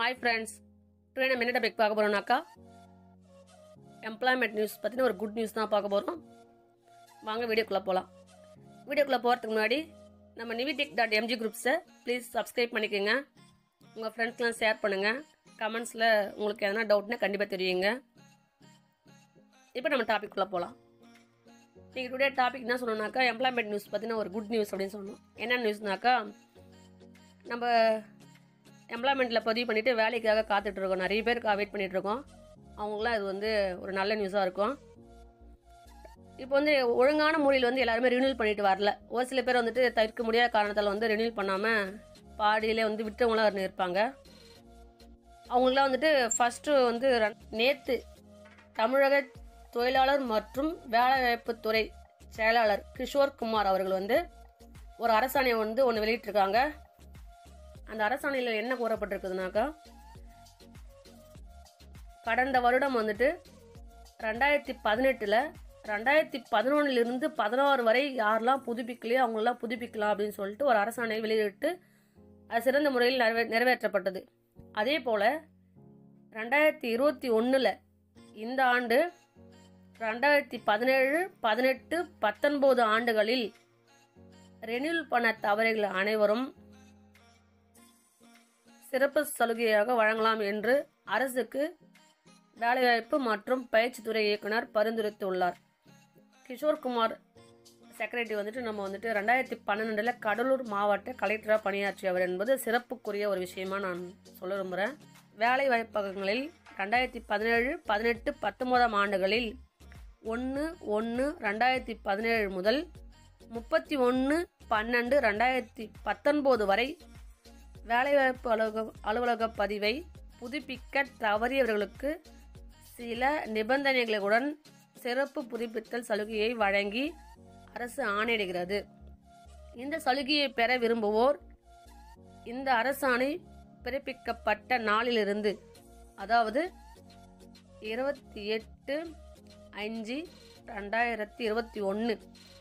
hi friends today நம்ம என்ன topic பார்க்க போகிறோம்னாக்கா எம்ப்ளாய்மெண்ட் நியூஸ் பற்றின ஒரு குட் நியூஸ் தான் பார்க்க போகிறோம் வாங்க வீடியோக்குள்ளே போகலாம் வீடியோக்குள்ளே போகிறதுக்கு முன்னாடி நம்ம நிவிடெக் டாட் எம்ஜி குரூப்ஸை ப்ளீஸ் சப்ஸ்கிரைப் பண்ணிக்கோங்க உங்கள் ஃப்ரெண்ட்ஸ்லாம் ஷேர் பண்ணுங்கள் கமெண்ட்ஸில் உங்களுக்கு எதனா டவுட்னா கண்டிப்பாக தெரியுங்க இப்போ நம்ம டாபிக்குள்ளே போகலாம் நீங்கள் டுடே டாபிக் என்ன சொல்லணும்னாக்கா எம்ப்ளாய்மெண்ட் நியூஸ் பற்றின ஒரு குட் நியூஸ் அப்படின்னு சொல்லணும் என்ன நியூஸ்னாக்கா நம்ம எம்ப்ளாய்மெண்ட்டில் பதிவு பண்ணிவிட்டு வேலைக்காக காத்துட்ருக்கோம் நிறைய பேருக்கு வெயிட் பண்ணிகிட்ருக்கோம் அவங்களாம் இது வந்து ஒரு நல்ல நியூஸாக இருக்கும் இப்போ வந்து ஒழுங்கான முறையில் வந்து எல்லாருமே ரினியூல் பண்ணிட்டு வரல ஒரு சில பேர் வந்துட்டு தவிர்க்க முடியாத காரணத்தால் வந்து ரினியூல் பண்ணாமல் பாடியிலே வந்து விட்டவங்களாம் இருப்பாங்க அவங்களுக்குலாம் வந்துட்டு ஃபஸ்ட்டு வந்து நேற்று தமிழக தொழிலாளர் மற்றும் வேலைவாய்ப்புத்துறை செயலாளர் கிஷோர் குமார் அவர்கள் வந்து ஒரு அரசாணையை வந்து ஒன்று வெளியிட்டிருக்காங்க அந்த அரசாணையில் என்ன கூறப்பட்டிருக்குதுனாக்கா கடந்த வருடம் வந்துட்டு ரெண்டாயிரத்தி பதினெட்டில் ரெண்டாயிரத்தி பதினொன்றிலிருந்து பதினாறு வரை யாரெல்லாம் புதுப்பிக்கலையோ அவங்களெல்லாம் புதுப்பிக்கலாம் அப்படின்னு சொல்லிட்டு ஒரு அரசாணை வெளியிட்டு அது சிறந்த முறையில் நிறைவே நிறைவேற்றப்பட்டது அதே போல் ரெண்டாயிரத்தி இருபத்தி ஒன்றில் இந்த ஆண்டு ரெண்டாயிரத்தி பதினேழு பதினெட்டு பத்தொன்பது ஆண்டுகளில் ரெனியூல் பண்ண தவறுகள் அனைவரும் சிறப்பு சலுகையாக வழங்கலாம் என்று அரசுக்கு வேலைவாய்ப்பு மற்றும் பயிற்சித்துறை இயக்குனர் பரிந்துரைத்துள்ளார் கிஷோர்குமார் செக்ரட்டரி வந்துட்டு நம்ம வந்துட்டு ரெண்டாயிரத்தி பன்னெண்டில் கடலூர் மாவட்ட கலெக்டராக பணியாற்றியவர் என்பது சிறப்புக்குரிய ஒரு விஷயமா நான் சொல்ல விரும்புகிறேன் வேலை வாய்ப்பகங்களில் ரெண்டாயிரத்தி பதினேழு பதினெட்டு பத்தொன்பதாம் ஆண்டுகளில் ஒன்று ஒன்று ரெண்டாயிரத்தி பதினேழு முதல் முப்பத்தி ஒன்று பன்னெண்டு ரெண்டாயிரத்தி பத்தொன்பது வரை வேலைவாய்ப்பு அலுவலக அலுவலக பதிவை புதுப்பிக்க தவறியவர்களுக்கு சில நிபந்தனைகளுடன் சிறப்பு புதுப்பித்தல் சலுகையை வழங்கி அரசு ஆணையிடுகிறது இந்த சலுகையை பெற விரும்புவோர் இந்த அரசாணை பிறப்பிக்கப்பட்ட நாளிலிருந்து அதாவது இருபத்தி எட்டு அஞ்சு ரெண்டாயிரத்தி இருபத்தி ஒன்று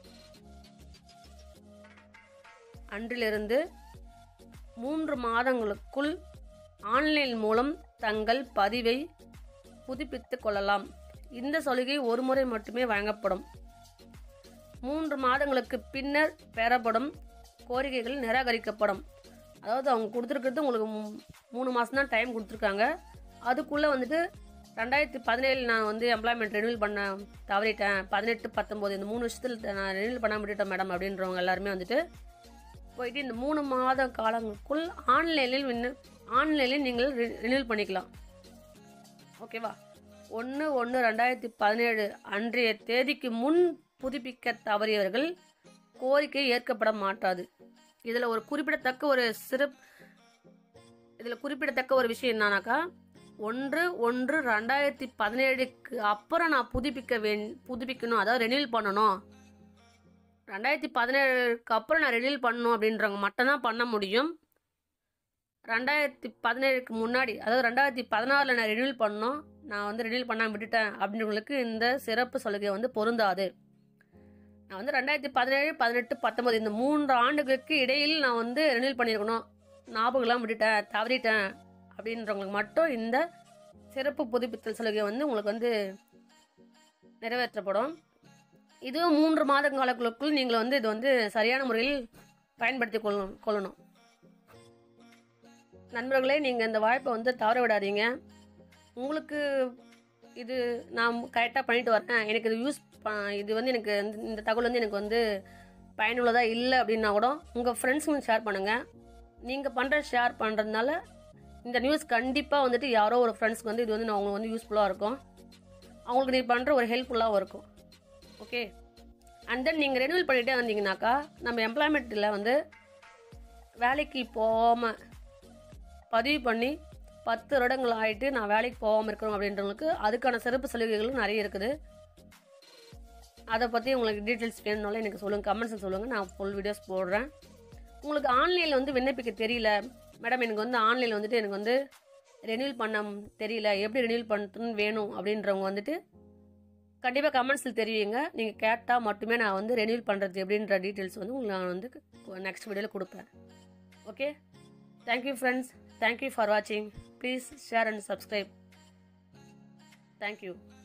அன்றிலிருந்து மூன்று மாதங்களுக்குள் ஆன்லைன் மூலம் தங்கள் பதிவை புதுப்பித்துக் கொள்ளலாம் இந்த சலுகை ஒரு முறை மட்டுமே வழங்கப்படும் மூன்று மாதங்களுக்கு பின்னர் பெறப்படும் கோரிக்கைகள் நிராகரிக்கப்படும் அதாவது அவங்க கொடுத்துருக்கிறது உங்களுக்கு மூ- மூணு மாதம் தான் டைம் கொடுத்துருக்காங்க அதுக்குள்ளே வந்துட்டு ரெண்டாயிரத்தி பதினேழு நான் வந்து எம்ப்ளாய்மெண்ட் ரெனியூல் பண்ண தவறிட்டேன் பதினெட்டு பத்தொம்போது இந்த மூணு வருஷத்தில் நான் ரெனியூல் பண்ண விட்டுட்டேன் மேடம் அப்படின்றவங்க எல்லாருமே வந்துட்டு போயிட்டு இந்த மூணு மாத காலங்களுக்குள் ஆன்லைனில் விண்ண ஆன்லைனில் நீங்கள் ரினியூல் பண்ணிக்கலாம் ஓகேவா ஒன்று ஒன்று ரெண்டாயிரத்தி பதினேழு அன்றைய தேதிக்கு முன் புதுப்பிக்க தவறியவர்கள் கோரிக்கை ஏற்கப்பட மாட்டாது இதில் ஒரு குறிப்பிடத்தக்க ஒரு சிறப்பு இதில் குறிப்பிடத்தக்க ஒரு விஷயம் என்னன்னாக்கா ஒன்று ஒன்று ரெண்டாயிரத்தி பதினேழுக்கு அப்புறம் நான் புதுப்பிக்க வேண் புதுப்பிக்கணும் அதாவது ரெனியூல் பண்ணணும் ரெண்டாயிரத்தி பதினேழுக்கு அப்புறம் நான் ரெனியூல் பண்ணணும் அப்படின்றவங்க மட்டும்தான் பண்ண முடியும் ரெண்டாயிரத்தி பதினேழுக்கு முன்னாடி அதாவது ரெண்டாயிரத்தி பதினாறில் நான் ரெனியூல் பண்ணோம் நான் வந்து ரெனியூல் பண்ணாமல் விட்டுட்டேன் அப்படின்றவங்களுக்கு இந்த சிறப்பு சலுகை வந்து பொருந்தாது நான் வந்து ரெண்டாயிரத்தி பதினேழு பதினெட்டு பத்தொன்பது இந்த மூன்று ஆண்டுகளுக்கு இடையில் நான் வந்து ரெனியூல் பண்ணியிருக்கணும் ஞாபகம்லாம் விட்டுட்டேன் தவறிட்டேன் அப்படின்றவங்களுக்கு மட்டும் இந்த சிறப்பு புதுப்பித்தல் சலுகை வந்து உங்களுக்கு வந்து நிறைவேற்றப்படும் இதுவும் மூன்று மாத காலங்களுக்குள் நீங்கள் வந்து இது வந்து சரியான முறையில் பயன்படுத்தி கொள்ளணும் கொள்ளணும் நண்பர்களே நீங்கள் இந்த வாய்ப்பை வந்து தவற விடாதீங்க உங்களுக்கு இது நான் கரெக்டாக பண்ணிட்டு வரேன் எனக்கு இது யூஸ் இது வந்து எனக்கு இந்த- இந்த தகவல் வந்து எனக்கு வந்து பயனுள்ளதாக இல்லை அப்படின்னா கூட உங்கள் ஃப்ரெண்ட்ஸுங்க ஷேர் பண்ணுங்கள் நீங்கள் பண்ணுற ஷேர் பண்ணுறதுனால இந்த நியூஸ் கண்டிப்பாக வந்துட்டு யாரோ ஒரு ஃப்ரெண்ட்ஸ்க்கு வந்து இது வந்து நான் அவங்களுக்கு வந்து யூஸ்ஃபுல்லாக இருக்கும் அவங்களுக்கு நீ பண்ணுற ஒரு ஹெல்ப்ஃபுல்லாகவும் இருக்கும் ஓகே அண்ட் தென் நீங்கள் ரெனியூல் பண்ணிகிட்டே வந்தீங்கன்னாக்கா நம்ம எம்ப்ளாய்மெண்ட்டில் வந்து வேலைக்கு போகாமல் பதிவு பண்ணி பத்து வருடங்கள் ஆகிட்டு நான் வேலைக்கு போகாமல் இருக்கிறோம் அப்படின்றவங்களுக்கு அதுக்கான சிறப்பு சலுகைகளும் நிறைய இருக்குது அதை பற்றி உங்களுக்கு டீட்டெயில்ஸ் வேணும்னாலும் எனக்கு சொல்லுங்கள் கமெண்ட்ஸில் சொல்லுங்கள் நான் ஃபுல் வீடியோஸ் போடுறேன் உங்களுக்கு ஆன்லைனில் வந்து விண்ணப்பிக்க தெரியல மேடம் எனக்கு வந்து ஆன்லைனில் வந்துட்டு எனக்கு வந்து ரெனியூல் பண்ண தெரியல எப்படி ரெனியூல் பண்ணுறதுன்னு வேணும் அப்படின்றவங்க வந்துட்டு கண்டிப்பாக கமெண்ட்ஸில் தெரிவிங்க நீங்கள் கேட்டால் மட்டுமே நான் வந்து ரெனியூல் பண்ணுறது எப்படின்ற டீட்டெயில்ஸ் வந்து உங்களுக்கு நான் வந்து நெக்ஸ்ட் வீடியோவில் கொடுப்பேன் okay thank you friends thank you for வாட்சிங் please share and subscribe thank you